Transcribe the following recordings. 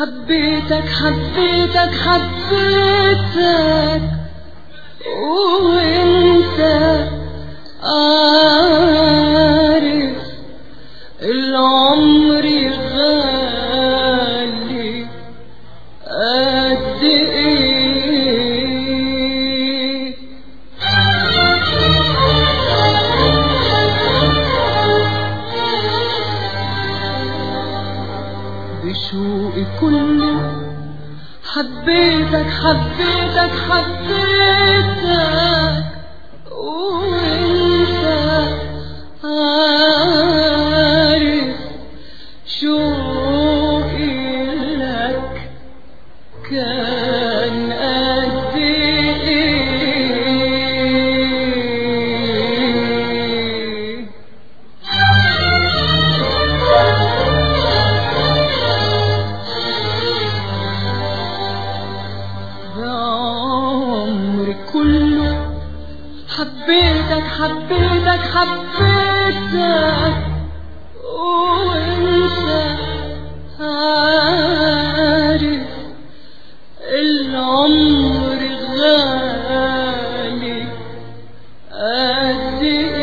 حبيتك حبيتك حبيتك وانت عارف العمر غالي قد ايه بشوقي كله حبيتك حبيتك حبيتك وانت عارف شوقي لك كان قد ايه بعمري كله حبيتك حبيتك حبيتك وانت عارف العمر غالي قد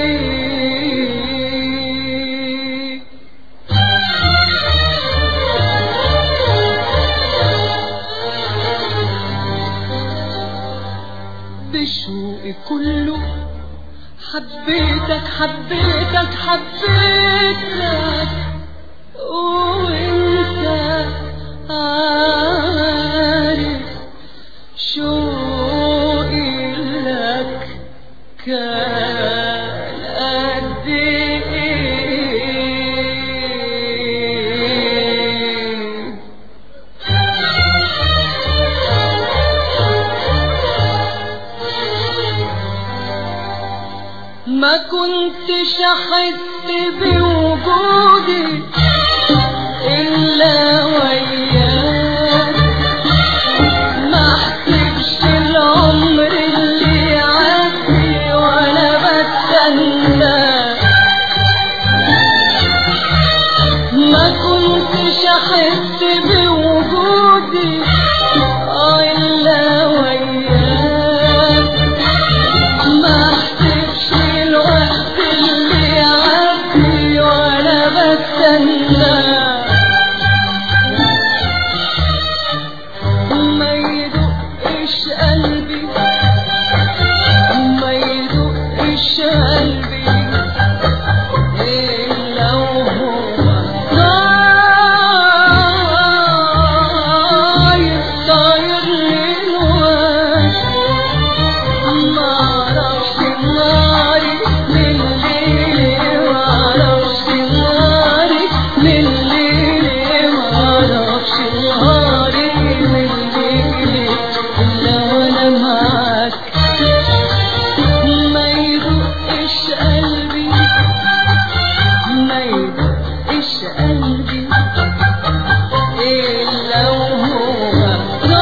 ايه بشوقي كله حبيتك حبيتك حبيتك وانت عارف شوقي لك كان قد ايه ما كنتش احس بوجودي الا وياك ما احسبش العمر اللي يعدي وانا بستنى ما كنتش احس بوجودي آه الا وياك ما احسبش الوقت اللي يعدي وانا بستنى ما يدقش قلبي ما يدقش قلبي إلا وهو طاير طاير للوقت معرفش ناري من ليلي معرفش ناري من ليلي معرفش ناري من ليلي إلا وأنا معاك ما يدقش قلبي ما يدقش قلبي إلا وهو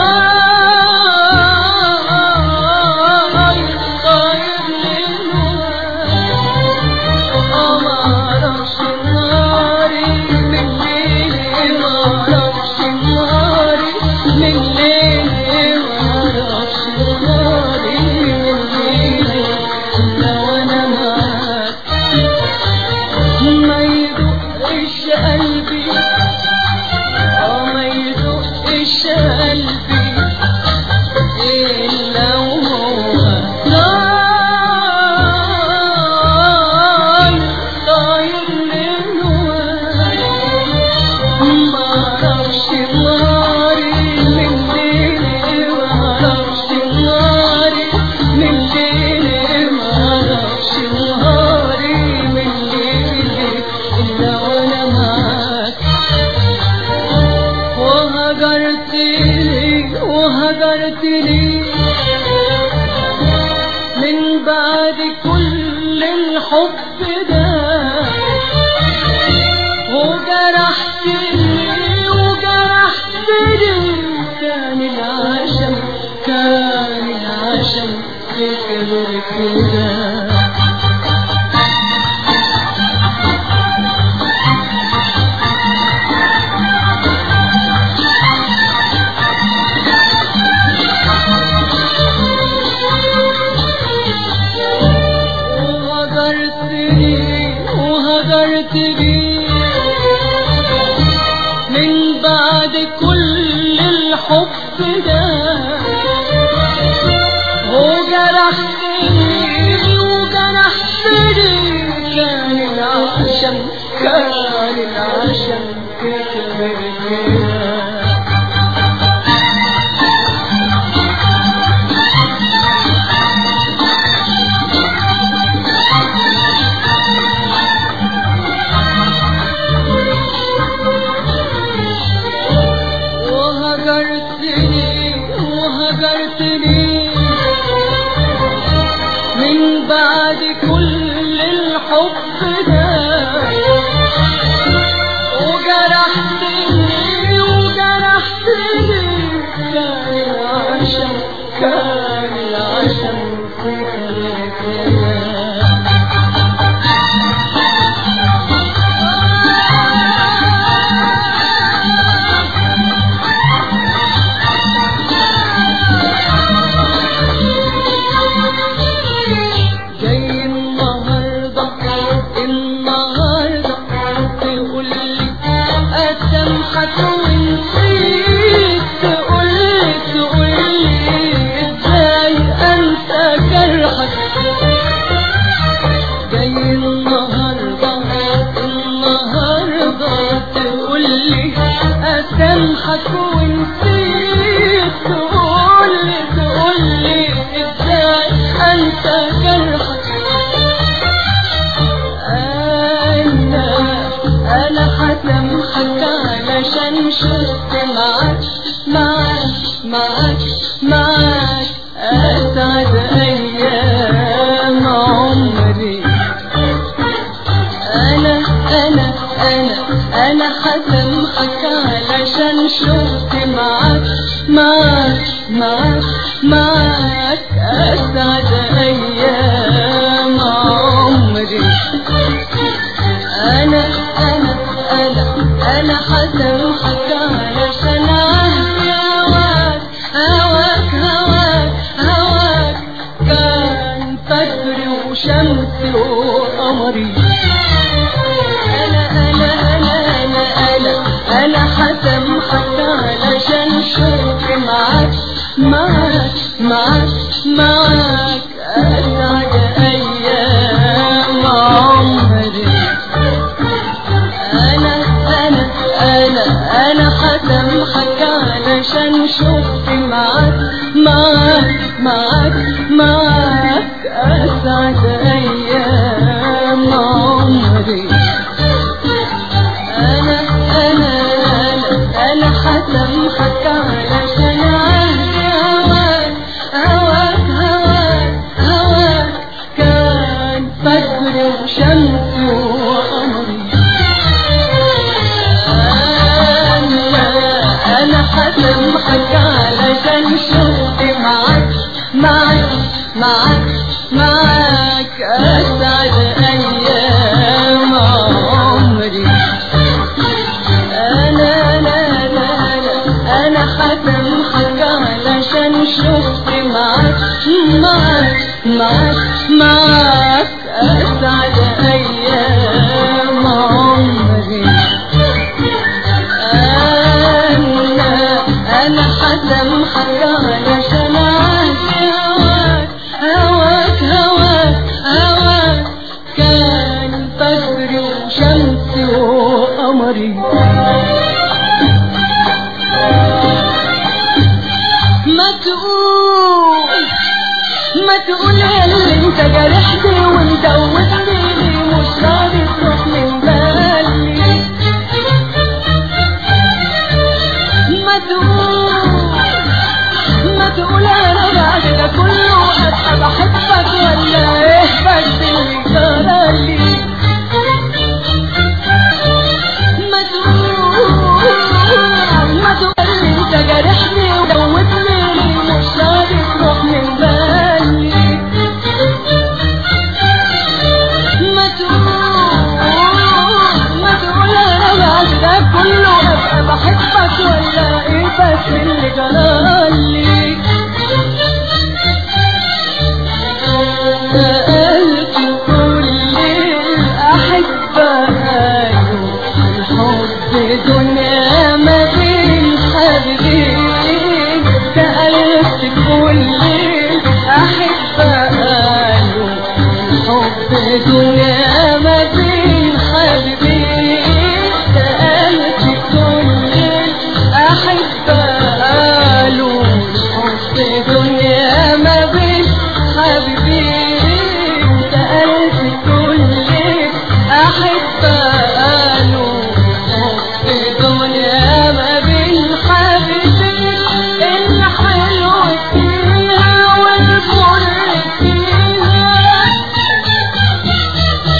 طاير طاير للوقت معرفش ناري من ليلي معرفش ناري من ليلي معرفش ناري من ليلي إلا وأنا معاك ما يدقش قلبي اه ما يدقش قلبي إلا وهو طاير طاير للوقت معرفش ناري من ليلي معرفش ناري من ليلي معرفش ناري من ليلي إلا وأنا معاك وهجرت لي وهجرت لي من بعد كل الحب ده وجرحتني وجرحتني كان العشم كان العشم فكر كده ده وجرحتني وجرحتني كان العشم كان العشم كتر كده وهجرتني وهجرتني من بعد كل الحب ده وجرحتني وجرحتني كان العشم كان العشم فكرة كده جاي النهارده النهارده تقول لي اسامحك ونسيت تقول لي تقول لي ازاي انسى جرحك جاي النهارده النهارده تقول لي اسامحك ونسيت تقول لي تقول لي ازاي انسى جرحك انا انا هسامحك علشان شفت معاك معاك معاك معاك اسعد ايام عمري انا انا انا انا هسامحك علشان شفت معاك معاك معاك معاك اسعد ايام عمري انا انا انا انا هسامحك علشان عهدي هواك هواك هواك هواك كان فجري وشمسي وقمري انا انا انا انا انا انا هسامحك علشان شوقي معاك معاك معاك معاك اسعد ايام عمري انا انا انا انا هسامحك علشان شوقي معاك معاك معاك معاك اسعد ايام عمري انا انا انا انا هسامحك علشان عهدي هواك هواك هواك هواك كان فجر وشمس وقمري انا انا هسامحك علشان شوقي معاك معاك معاك معاك اسعد ايام عمري انا انا انا انا انا هسامحك علشان شوقي معاك معاك معاك معاك اسعد ايام عمري انا انا هسامحك علشان عهدي هواك هواك هواك هواك كان فجري وشمسي وقمري ما تقول ما تقول يا اللي انت جرحتني وانت قوتني مش راضي تروح من بالي ما تقول ما تقول انا بعد ده كله ابقى بحبك ولا ايه بس اللي جرالي ما تقول ما تقول انت جرحني ودوتني مش راضي تروح من بالي ما تقول سألت كل أحبة قالوا الحب دنيا ما بين حبيبين سألت كل أحبة قالوا الحب دنيا ما بين حبيبين سألت كل أحبة قالوا الحب دنيا ما بين حبيبين الحلو فيها والمر فيها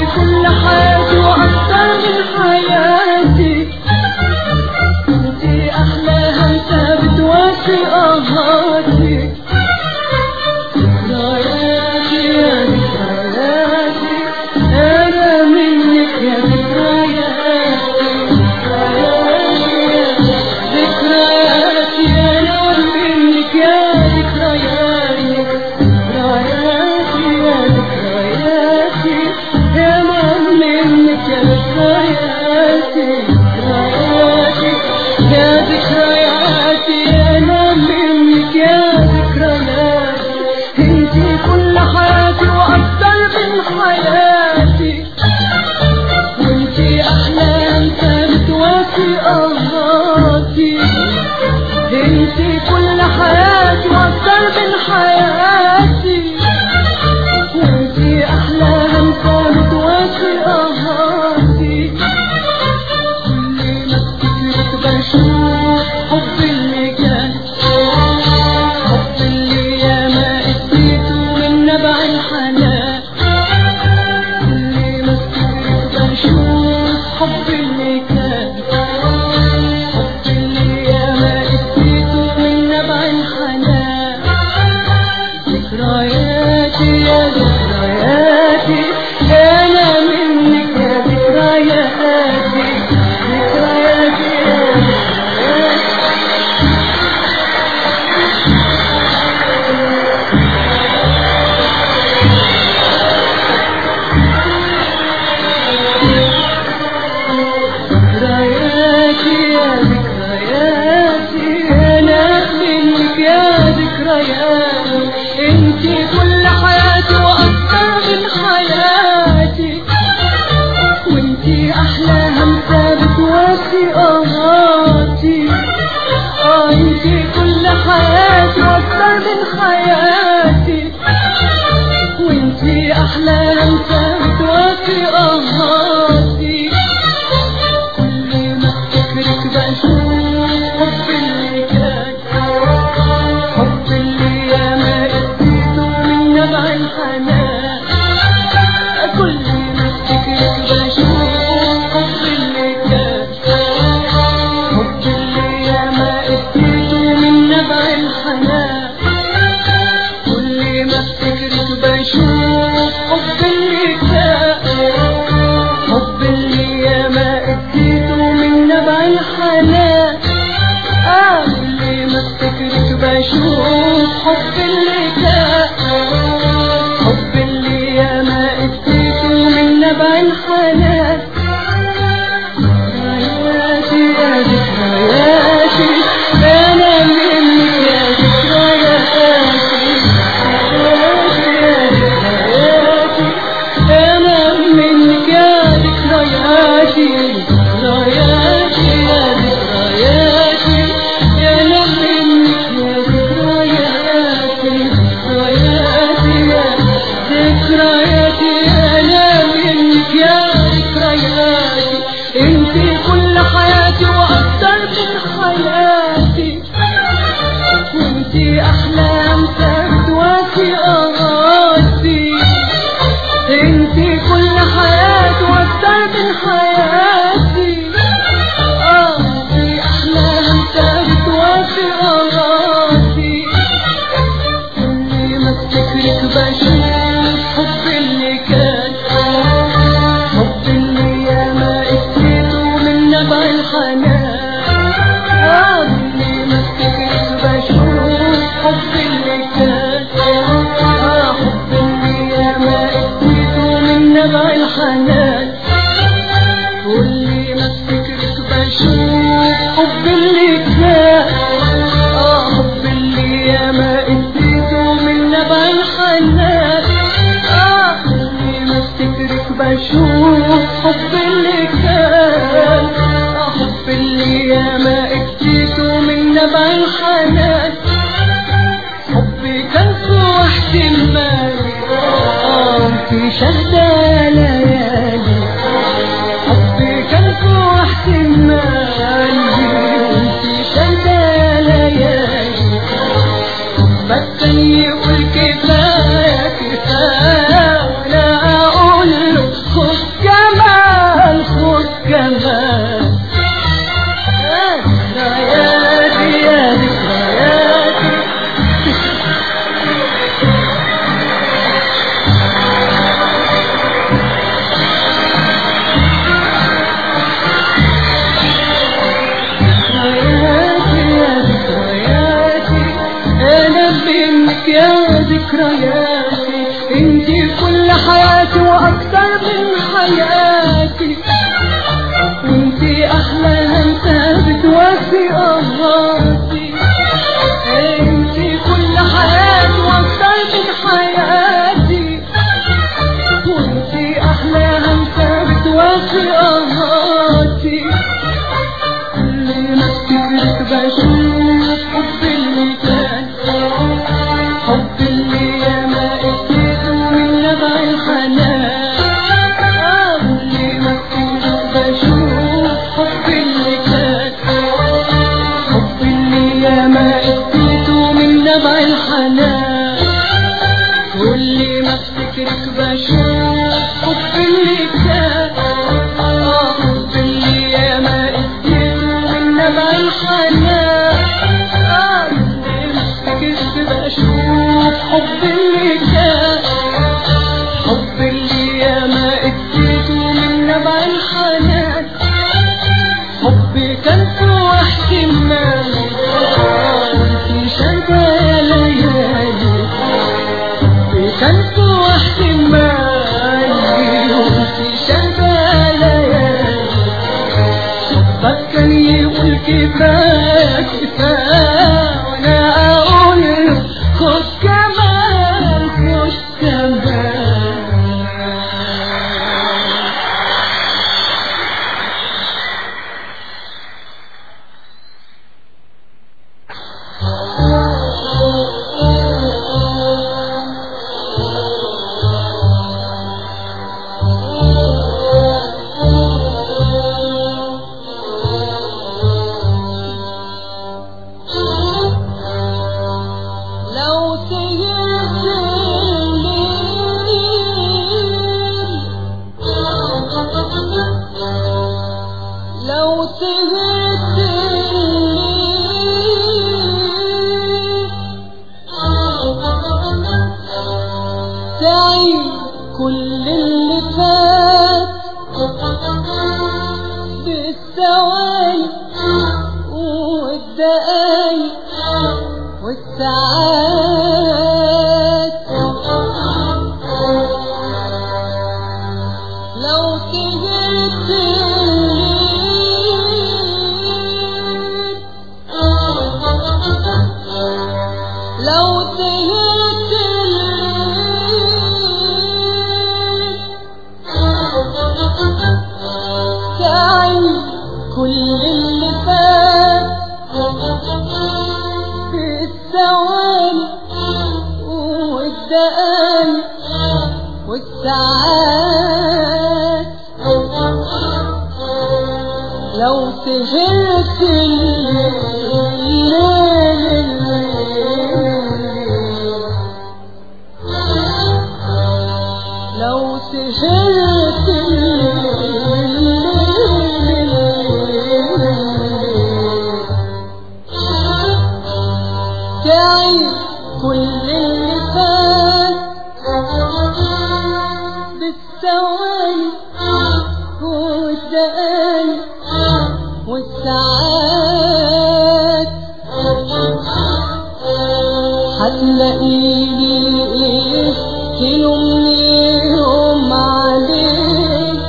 كل حياتي وأكثر من حياتي انتي أحلى همسة بتواسي آهاتي ذكرياتي يا ذكرياتي أنا منك يا ذكرياتي ذكرياتي أنا منك يا ذكرياتي ذكرياتي يا ذكرياتي أنا منك يا ذكرياتي ذكرياتي يا ذكرياتي أنا منك يا ذكرياتي انتي كل حياتي وأكثر من حياتي وانتي أحلام بتواسي أهاتي انتي كل حياتي وأكثر من حياتي وانتي أحلام بتواسي أهاتي كل ما افتكرك بشوف حب اللي كان حب اللي ياما اديته من نبع الحنان كل ما افتكرك بشوف حب اللي كان حب اللي ياما اديته من نبع الحنان ذكرياتي يا ذكرياتي انا منك يا ذكرياتي ذكرياتي يا ذكرياتي ذكرياتي يا ذكرياتي انا منك يا ذكرياتي انتي كل حياتي واكثر من حياتي وانتي احلى همسه بتواسي اهاتي اه انتي كل حياتي واكثر من حياتي وانتي احلى همسه بتواسي اهاتي كل ما افتكرك بشوف حب اللي كان حب اللي ياما اديته من نبع الحنان كل ما افتكرك بشوف حب اللي كان حب اللي ياما اديته من نبع الحنان كل ما افتكرك بشوف حب اللي كان حب اللي ياما اديته من نبع الحنان اه كل ما افتكرك بشوف حب اللي كان حب اللي ياما اديته من نبع الحنان ذكرياتي يا ذكرياتي انا منك يا ذكرياتي ذكرياتي يا ذكرياتي انا منك يا ذكرياتي ذكرياتي يا ذكرياتي انا منك يا ذكرياتي ذكرياتي يا ذكرياتي انا منك يا ذكرياتي انتي كل حياتي واكثر من حياتي وانتي احلام تهدواتي اغاتي انتي كل حياتي واكثر من حياتي اه انتي احلام تهدواتي اغاتي كل ما افتكرك بشوف حب اللي كان حب اللي ياما اديته من نبع الحنان آه كل ما افتكرك بشوف حب اللي كان آه حب اللي ياما اديته من نبع الحنان كل ما افتكرك بشوف حب اللي كان اه حب اللي ياما اديته من نبع الحنان اه كل ما افتكرك بشوف حب اللي كان اه حب اللي ياما اديته من نبع الحنان حبي كان في احتمالي اه في شهدة ليالي حبي كان في احتمالي في شهدة ليالي بس يقول كفاية كفاية ولا أقول له خد حياتي واكتر من حياتي وانتي احلى انت بتوفي قهراتي انتي كل حياتي واكتر من حياتي وانتي احلى انت بتوفي قهراتي كل ما افتكرك بشوف حب اللي كان حب اللي ياما اديته من نبع الحنان آه، كل ما افتكرك بشوف حب اللي كان حب اللي ياما اديته من نبع الحنان كل ما افتكرك بشوف حب اللي كان اه حب اللي ياما اديته من نبع الحنان اه كل ما افتكرك بشوف حب اللي كان حب اللي ياما اديته من نبع الحنان حبي كان في احتمال وانتي شايفة يا ليالي حبي كان في احتمال وانتي شايفة يا ليالي حبك كان يقول كفاية كفاية وانا اقول له خد كمان خد كمان لو سهرت الليل لو سهرت الليل تعيد كل اللي فات بالثواني والدقايق والساعات لو سهرت الليل لو سهرت الليل تعيد كل اللي فات بالثواني والدقايق والساعات لو سهرت الليل لو سهرت الليل تعيد كل اللي فات بالثواني والدقايق والساعات هتلاقيني ايه تلومنيهم عليك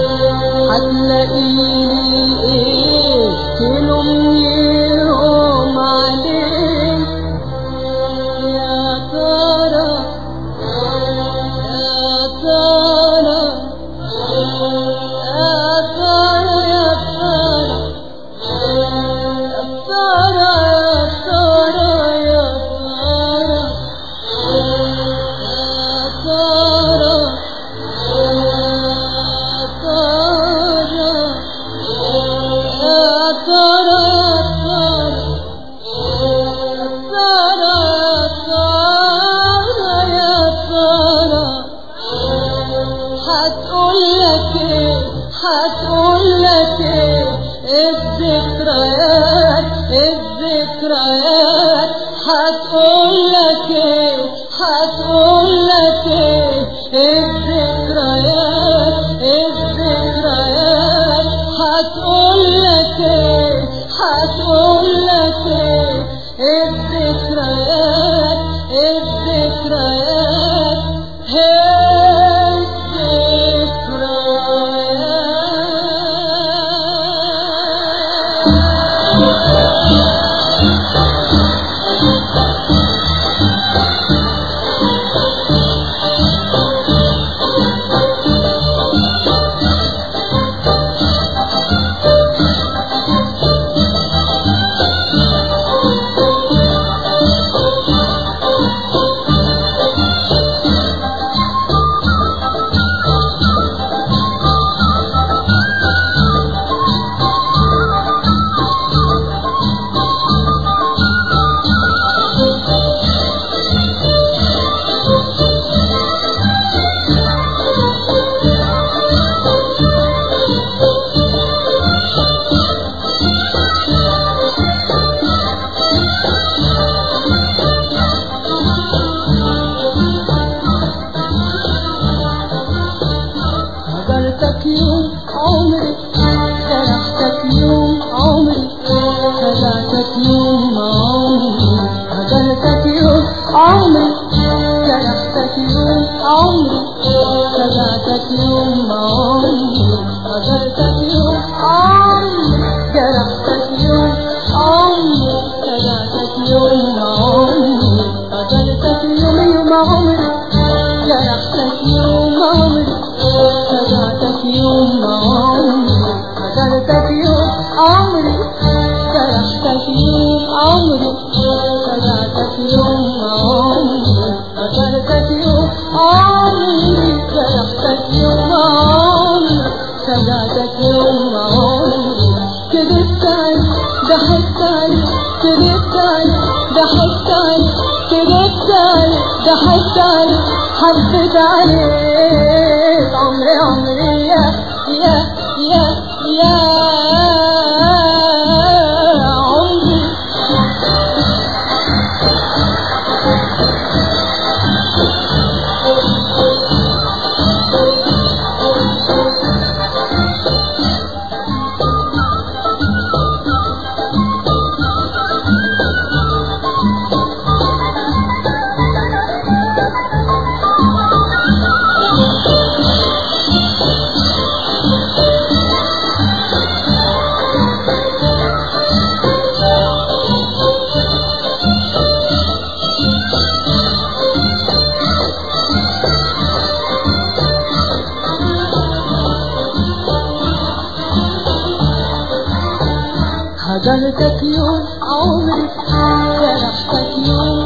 هتلاقيني ايه تلومنيهم عليك يا ترى يا ترى يا ترى يا ترى يا ترى يا ترى هتقول لك ايه الذكريات الذكريات هتقول لك ايه هتقول لك ايه الذكريات الذكريات هتقول لك ايه هتقول لك ايه الذكريات الذكريات هي هجرتك يوم عمري جرحتك يوم عمري خدعتك يوم عمري هجرتك يوم عمري جرحتك يوم عمري خدعتك يوم عمري هجرتك يوم عمري جرحتك يوم عمري خدعتك يوم عمري هجرتك يوم يوم عمري جرحتك يوم عمري خدعتك يوم عمري هجرتك يوم عمري جرحتك يوم عمري خدعتك يوم عمري هجرتك يوم عمري جرحتك يوم عمري خدعتك يوم عمري كدبت علي ضحكت علي كدبت علي ضحكت علي كدبت علي ضحكت علي حبيت عليك عمري عمري يا يا يا يا عمري هجرتك يوم عمري جرحتك يوم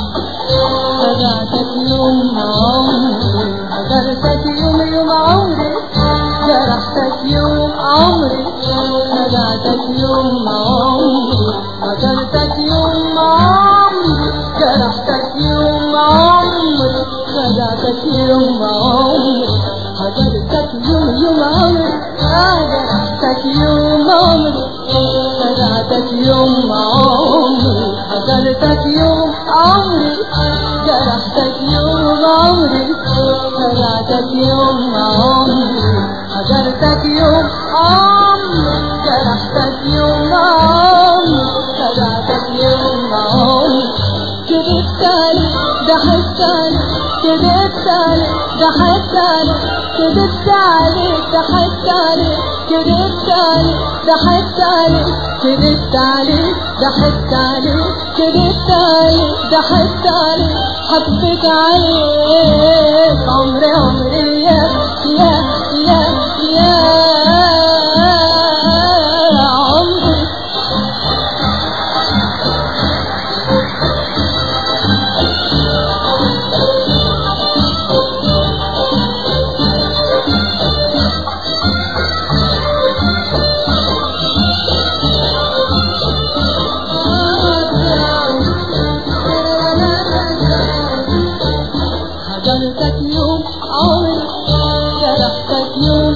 خدعتك يوم عمري هجرتك يوم يوم عمري جرحتك يوم عمري خدعتك يوم عمري هجرتك يوم عمري جرحتك يوم عمري خدعتك يوم عمري هجرتك يوم يوم عمري جرحتك يوم عمري خدعتك يوم عمري هجرتك يوم عمري جرحتك يوم عمري خدعتك يوم عمري هجرتك يوم عمري جرحتك يوم عمري خدعتك يوم عمري كذبت علي ضحكت علي كذبت علي ضحكت علي كذبت علي ضحكت علي كذبت علي ضحكت علي كذبت علي ضحكت علي كذبت علي ضحكت علي حبيت عليك عمري عمري يا يا يا يا عمري هجرتك يوم عمري جرحتك يوم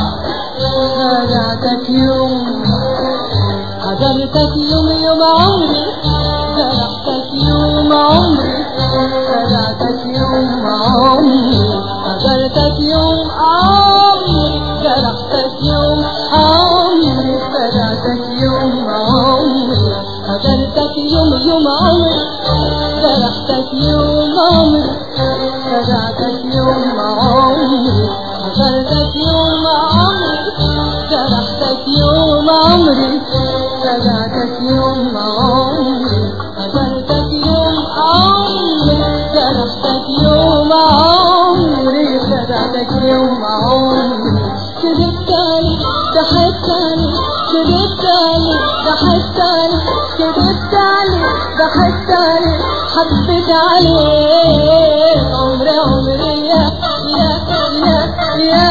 خدعتك يوم هجرتك يوم يوم عمري جرحتك يوم عمري خدعتك يوم عمري هجرتك يوم عمري جرحتك يوم عمري خدعتك يوم عمري هجرتك يوم يوم عمري جرحتك يوم عمري خدعتك يوم عمري هجرتك يوم عمري جرحتك يوم عمري خدعتك يوم عمري هجرتك يوم عمري جرحتك يوم عمري خدعتك يوم عمري كذبت علي ضحكت علي كذبت علي ضحكت علي كذبت علي ضحكت علي حبيت عليك عمري عمري يا يا يا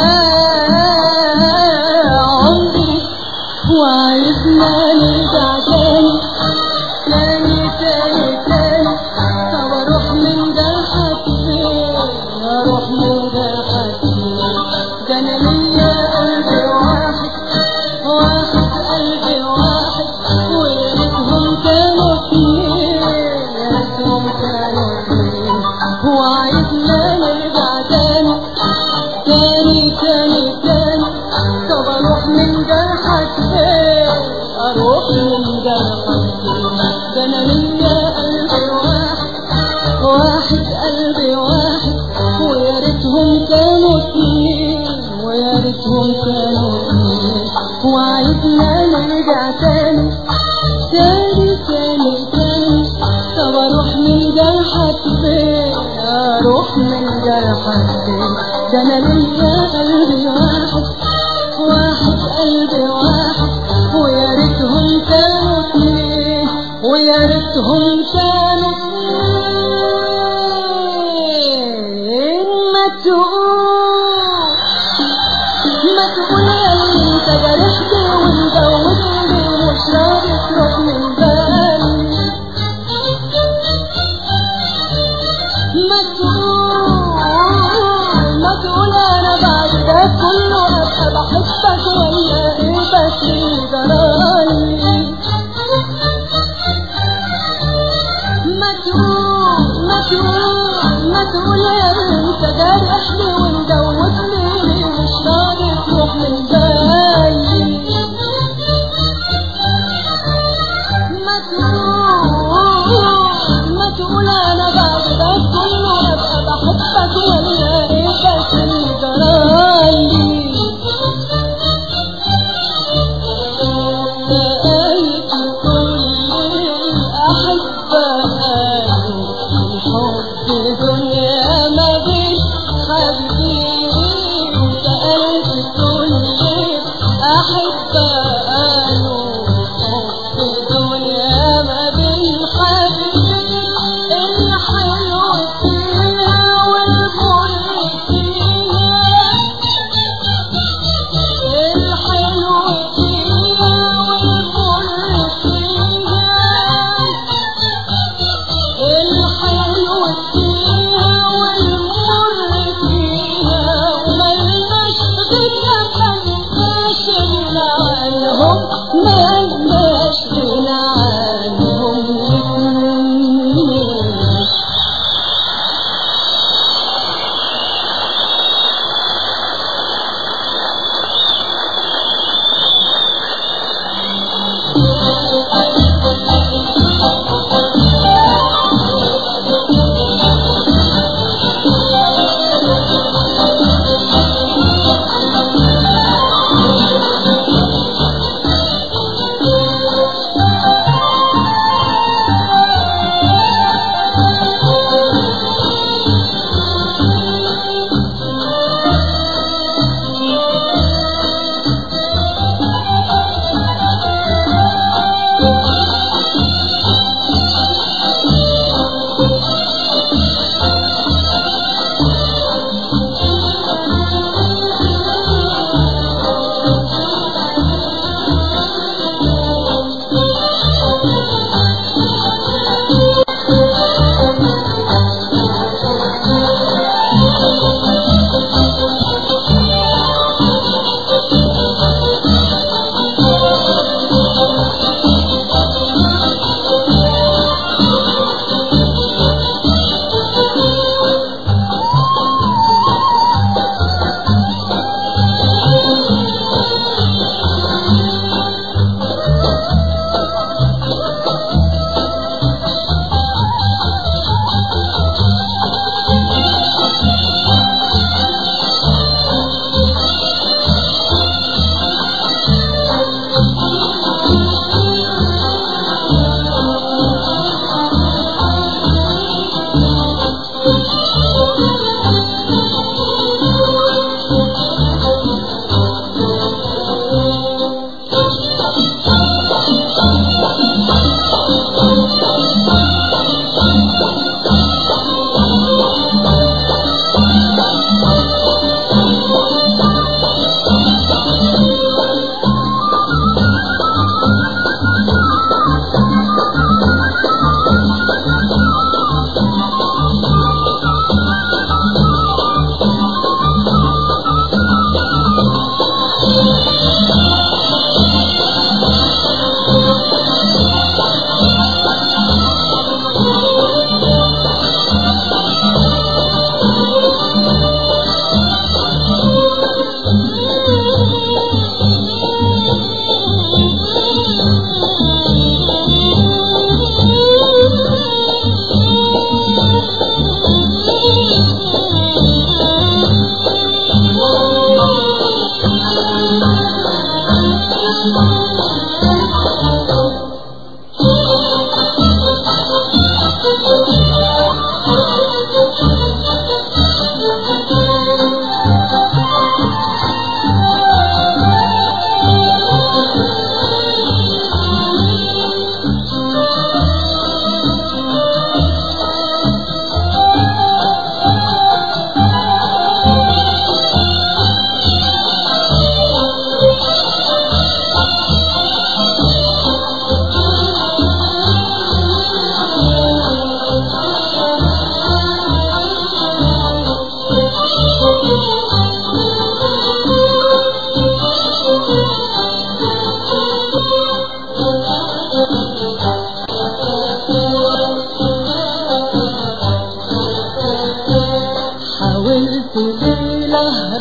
يا عمري وعايزنا نرجع تاني تاني تاني تاني طب اروح من جرحك فين اروح من جرحك فين ده انا ليا قلبي واحد واحد قلبي واحد ويا ريتهم كانوا اتنين يا ريتهم كانوا اتنين وعايزنا نرجع تاني تاني تاني ريتهم كانوا اتنين وعايزنا نرجع تاني تاني تاني تاني طب اروح من جرحك فين اروح من جرحك فين ده انا ليا قلبي واحد واحد قلبي واحد ويا ريتهم كانوا اتنين ويا ريتهم كانوا اتنين ما تقول ما تقول يا اللي انت جرحتي ومزودني مش راضي تروح من بالي ما تقول ما تقول انا بعد ده كله ابقى بحبك ولا ايه بس جرالي ما تقول ما تقول ما تقول يا انت جارحني ومدوبني ليه مش راضي تروح من بالي ما تقول ما تقول انا بعد ده كله ابقى بحبك ولا ايه بس اللي جرالي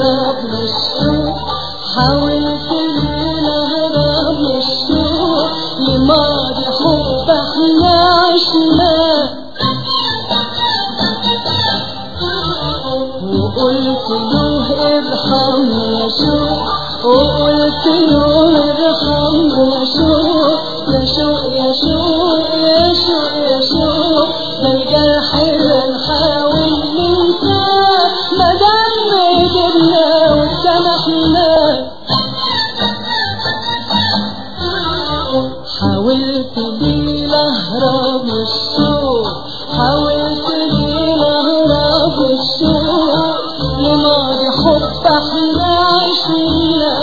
اهرب من الشوق حاولت ليل اهرب من الشوق لماضي حب احنا عشناه وقلت له ارحم يا شوق وقلت له ارحم يا شوق يا شوق يا شوق يا شوق يا شوق ده الجرح اللي نحاول ننساه ما دام قدرنا وسامحنا حاولت ليه اهرب من الشوق حاولت ليه اهرب من الشوق لماضي حب احنا عشنا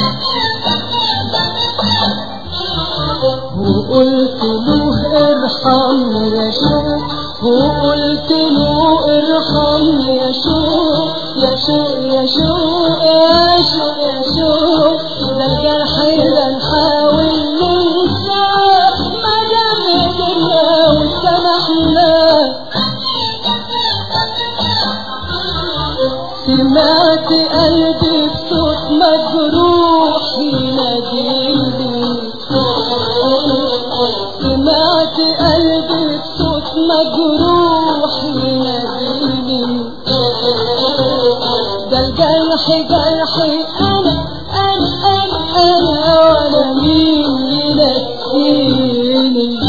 وقلت له ارحمني يا شوق وقلت له ارحمني يا شوق يا شوق يا شوق يا شوق يا شوق ده الجرح ده نحاول ننساه ما دام قدرنا وسامحنا سمعت قلبي بصوت مجروح يناديني سمعت قلبي بصوت مجروح يناديني ده الجرح جرحي انا انا انا انا وانا مين ينسيني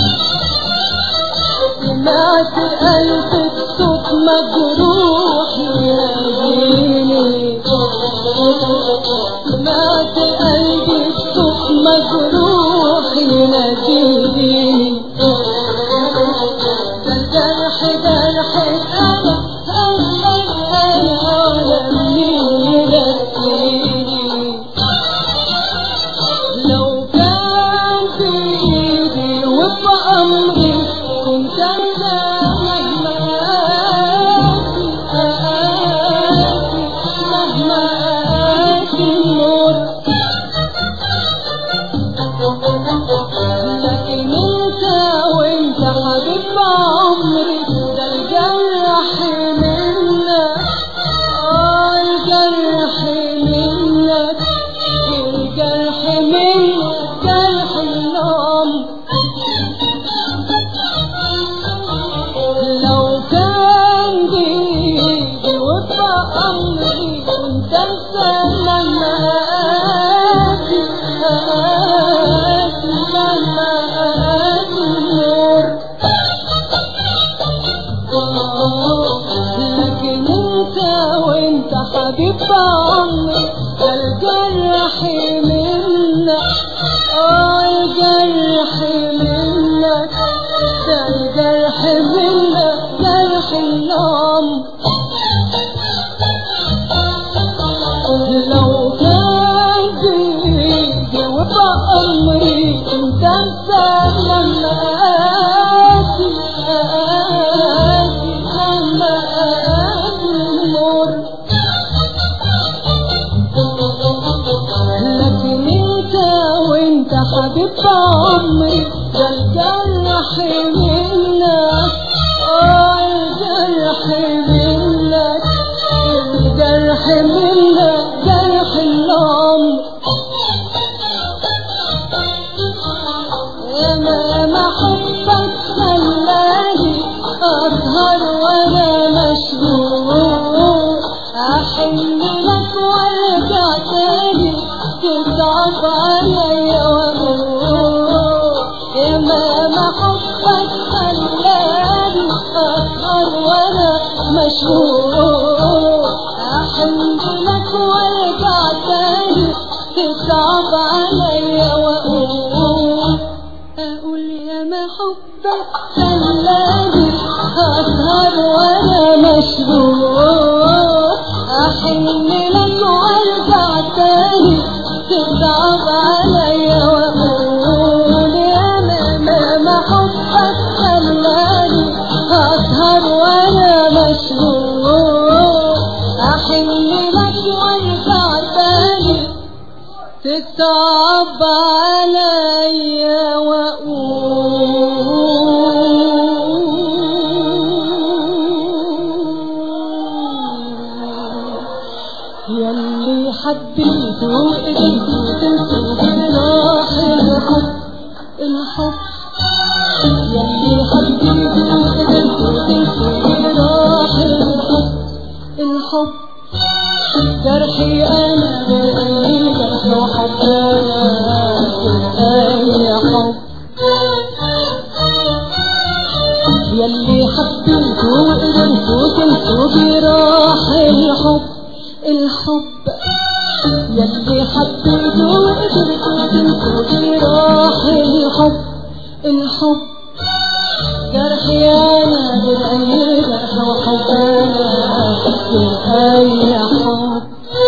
سمعت قلبي بصوت مجروح يناديني سمعت قلبي بصوت مجروح يناديني ده الجرح جرحي انا انا انا وانا مين ينسيني لو كان في ايدي وبأمري كنت انسى مهما آتي آتي مهما آتي النور لكن انت وانت حبيب عمري ده الجرح منك اه الجرح منك الجرح منك جرح النوم لو كان بيدي وفى أمري كنت أنسى لما آتي آتي لما آتي النور لكن انت وانت حبيب عمري ده الجرح منك اه الجرح منك ده الجرح منك جرح النوم لو كان بيدي وبأمري كنت انسى لما آتي آتي لما آتي النور لكن انت وانت حبيب عمري ده الجرح منك اه الجرح منك الجرح منك جرح العمر يا ما حبك خلاني اسهر وانا مشغول احن لك وارجع تاني تصعب عليا واقول يا ما حبك خلاني اسهر وانا مشغول احن لك وارجع تاني تصعب عليا واقول اقول يا ما حبك خلاني اسهر وانا مشغول احن لك وارجع تاني تصعب عليا واقول يا ما ما ما حبك خلاني اسهر وانا مشغول احن لك وارجع تاني تصعب عليا واقول يا يلي حبيته وقدرته تنسوا جراح الحب الحب يلي حبيته وقدرته تنسوا جراح الحب الحب جرحي انا بأي جرح وحكاية أي حب يلي حبيته وقدرته تنسوا جراح الحب الحب يلي حبيته وقدرته تنسوا جراح الحب الحب جرحي انا بالاي جرح وحكاية باي حب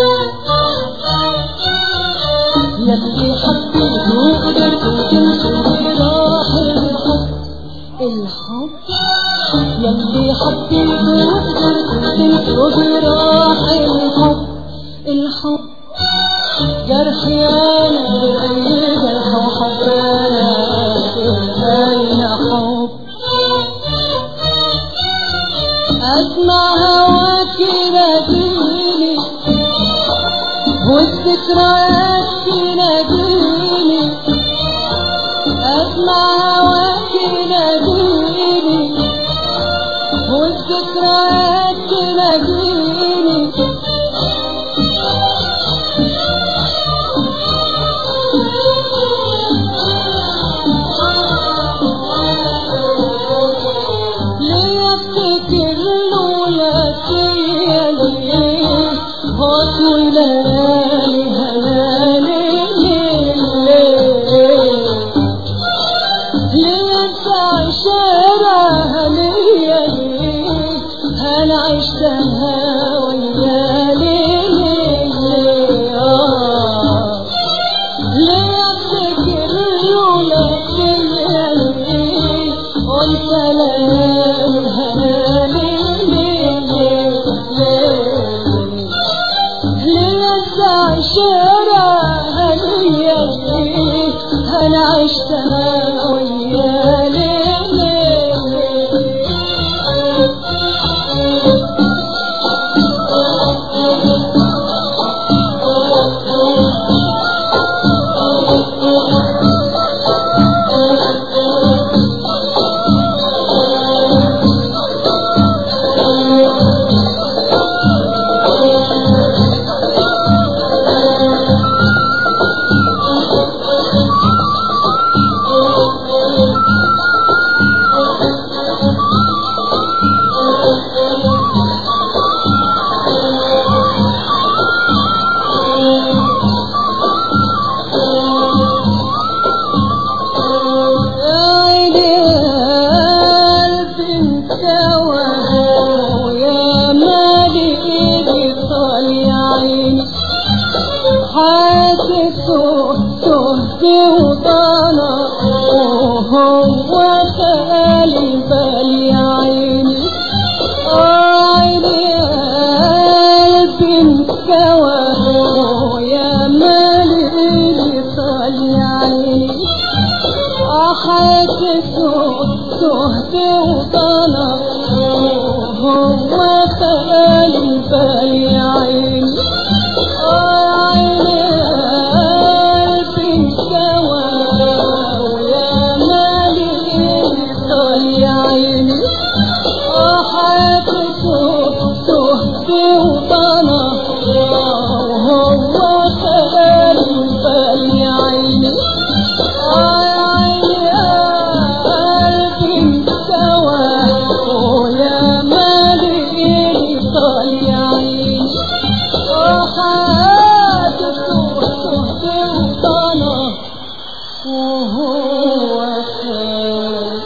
يلي حبيته وقدرته تنسوا جراح الحب الحب يلي حبيته وقدرته تنسوا جراح الحب الحب جرحي انا باي جرح وحكاية باي حب اسمع هواك يناديني والذكريات تناديني اسمع هواك يناديني والذكريات تناديني ليه افتكر لولاكي ليه هوت وليالي هلالي ليه ليه انت عشرة ليا ليه انا عشتها ويا ليه ليه آه ليه افتكر لولاكي ليه قلت ليالي هلالي ليه ليه ليه عشرة هنية ليه أنا عشتها ويا ليه ليه عيني قلبي انكوى ويا مالي ايدي طالع عيني حاسس تهت وضنا وهو خالي بالي عيني عيني قلبي انكوى ويا مالي ايدي طالع عيني حاسس تهت وضنا وهو خالي بالي عيني عيني قلبي انكوى ويا مالي طالع عيني حاسس تهت وضنا وهو خالي بالي عيني عيني قلبي انكوى ويا مالي طالع عيني وحاسس تهت وضنا وهو خالي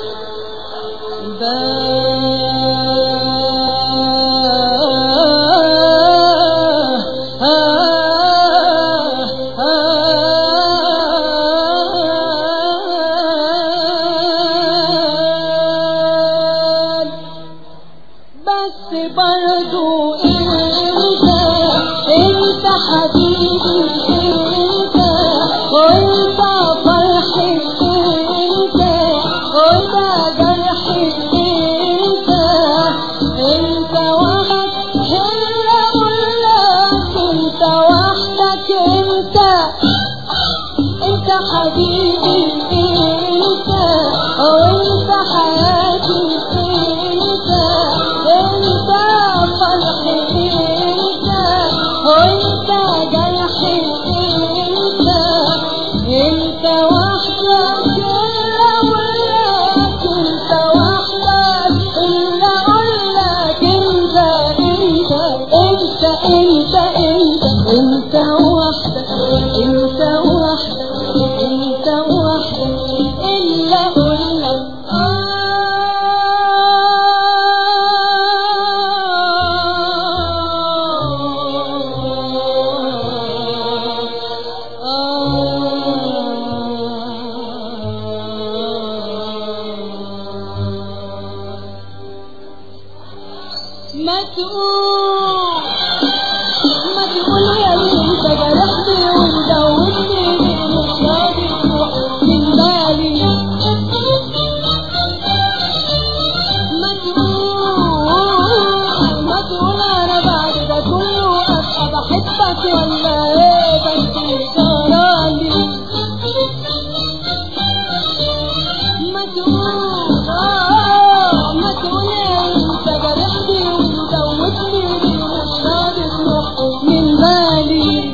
بس برضو انت انت حبيبي انت وانت فرحي انت وانت جرحي انت انت وحد هلا ولاك انت لك انت انت حبيبي انت وانت حياتي انت انت فرحي انت وانت جرحي انت انت وحدك الا ولك انت وحدك الا اقولك انت انت انت انت انت انت وحدك انت وحدك انت وحدك الا اقولك ما تقول ما تقول يا اللي انت جرحتني ومدوبني مش راضي تروح من بالي ما تقول ما تقول انا بعد ده كله ابقى بحبك ولا ايه بس جرالي ما تقول آه ما تقول انت جرحتني ومدوبني مش راضي تروح من بالي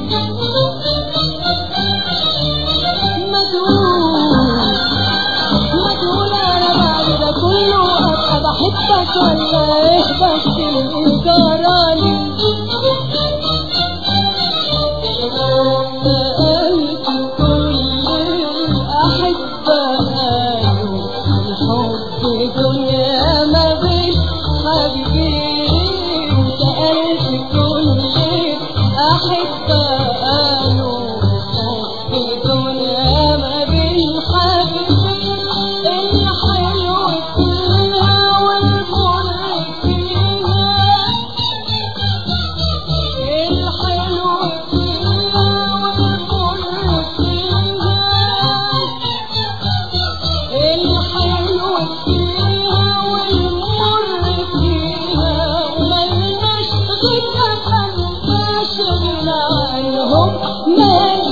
ما تقول ما تقول انا بعد ده كله ابقى بحبك ولا ايه بس جرالي سألت كل الأحبة قالوا الحب دنيا ما بين حبيبين سألت كل الأحبة قالوا الحب دنيا ما بين حبيبين الحلو فيها والمر فيها الحلو فيها والمر فيها الحلو فيها والمر فيها وملناش غنى ملناش غنى عنهم مالناش